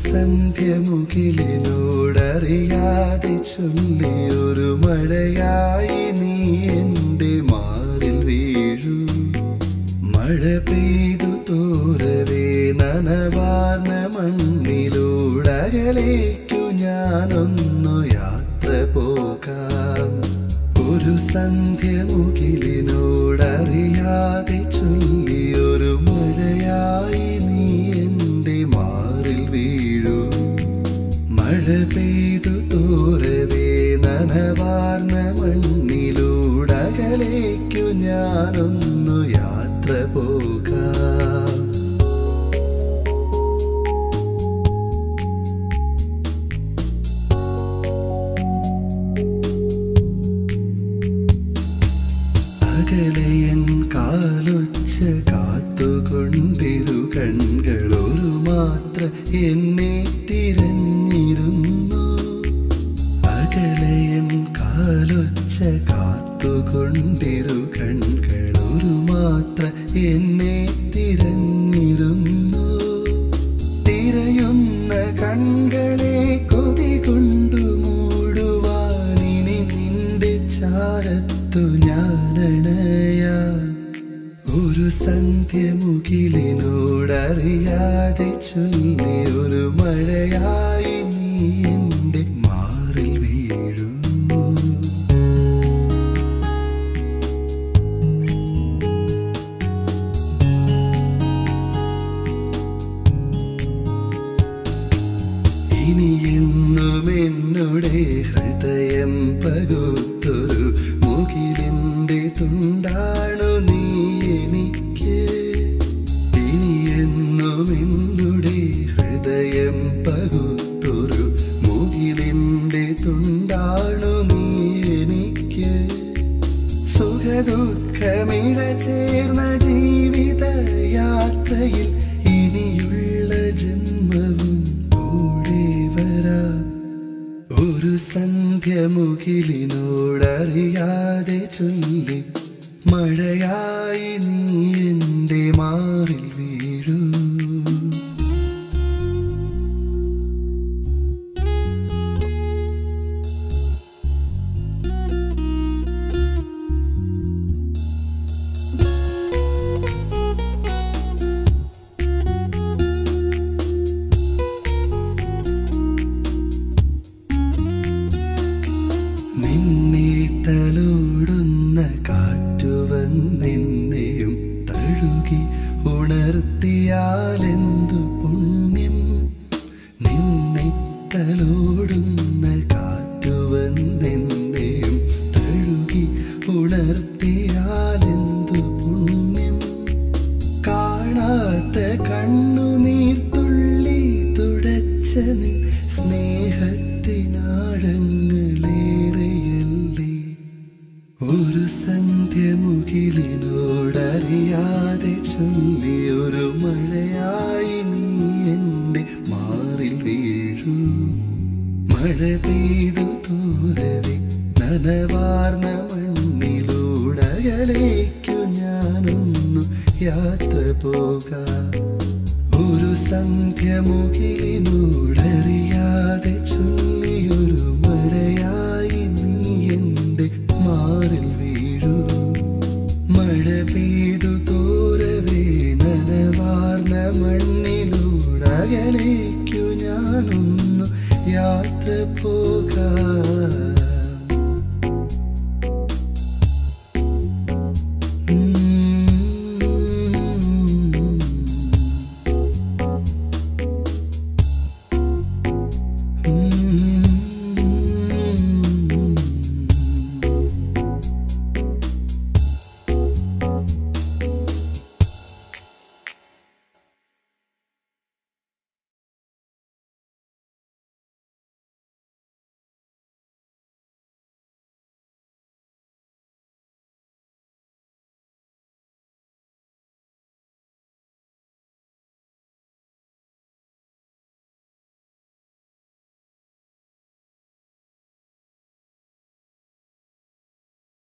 സന്ധ്യമുകിലിനോടറിയാതെ ചൊല്ലിയൊരു മഴയായി നീ എൻ്റെ മാറിൽ വീഴൂ മഴ പെയ്തു തോരവേ നനവാർന്ന മണ്ണിലൂടകലേക്കു ഞാനൊന്നു യാത്ര പോകാം ഒരു സന്ധ്യമുകിലിനോടറിയാതെ ചൊല്ലിയൊരു മഴയായി നീ എൻ്റെ മാറിൽ വീഴൂ മഴ പെയ്തു തോരവേ നനവാർന്ന മണ്ണിലൂടകലേക്കു ഞാനൊന്നു യാത്ര പോകാം അകലയൻ കാലൊച്ച കാത്തുകൊണ്ടിരു കൺകളൊരു മാത്ര എന്നെ തിരഞ്ഞിരുന്നു അകലയൻ കാലൊച്ച കാത്തുകൊണ്ടിരു കൺകളൊരു മാത്ര എന്നെ തിരഞ്ഞിരുന്നു തിരയുന്ന കൺകളെ കൊതി കൊണ്ടു മൂടുവാനിനി നിന്റെ ചാരത്തു ഞാനണയാ ഒരു സന്ധ്യമുകിലിനോടറിയാതെ ചൊല്ലി ഒരു മഴയായി നീ എൻ്റെ മാറിൽ വീഴൂ ഇനി എന്നും എന്നുടെ ഹൃദയം പകുത്തൊരു മുകിലിൻ്റെ തുണ്ടാണു നീ എനിക്ക് ഇനി എന്നും എന്നുടെ ഹൃദയം പകുത്തൊരു മുകിലിൻ്റെ തുണ്ടാണു നീ എനിക്ക് സുഖദുഃഖമിഴ ചേർന്ന ജീവിത യാത്രയിൽ ഇനിയുള്ള ജന്മവും കൂടെ വരാ ഒരു സന്ധ്യമുകിലിനോടറിയാതെ ചൊല്ലി മഴയായി നീ എൻ്റെ മാറിൽ വീഴൂ നിന്നെ തലോടുന്ന കാറ്റുവന്നെന്നെയും തഴുകി ഉണർത്തിയാലെന്തു പുണ്യം നിന്നെ തലോടുന്ന കാറ്റുവന്നെന്നെയും തഴുകി ഉണർത്തിയാലെന്തു പുണ്യം കാണാത്ത കണ്ണുനീർ തുള്ളി തുടച്ച നിൻ സ്നേഹത്തിനാഴങ്ങളേറെയല്ലേ ഒരു സന്ധ്യമുകിലിനോടറിയാതെ ചൊല്ലി ഒരു മഴയായി നീ എൻ്റെ മാറിൽ വീഴൂ മഴ പെയ്തു തോരവേ നനവാർന്ന മണ്ണിലൂടകലേക്കു ഞാനൊന്നു യാത്ര പോകാം ഒരു സന്ധ്യമുകിലിനോടറിയാതെ ചൊല്ലിയൊരു മഴയായി നീ എൻ്റെ മാറിൽ വീഴൂ മഴ പെയ്തു തോരവേ നനവാർന്ന മണ്ണിലൂടകലേക്കു ഞാനൊന്നു യാത്ര പോ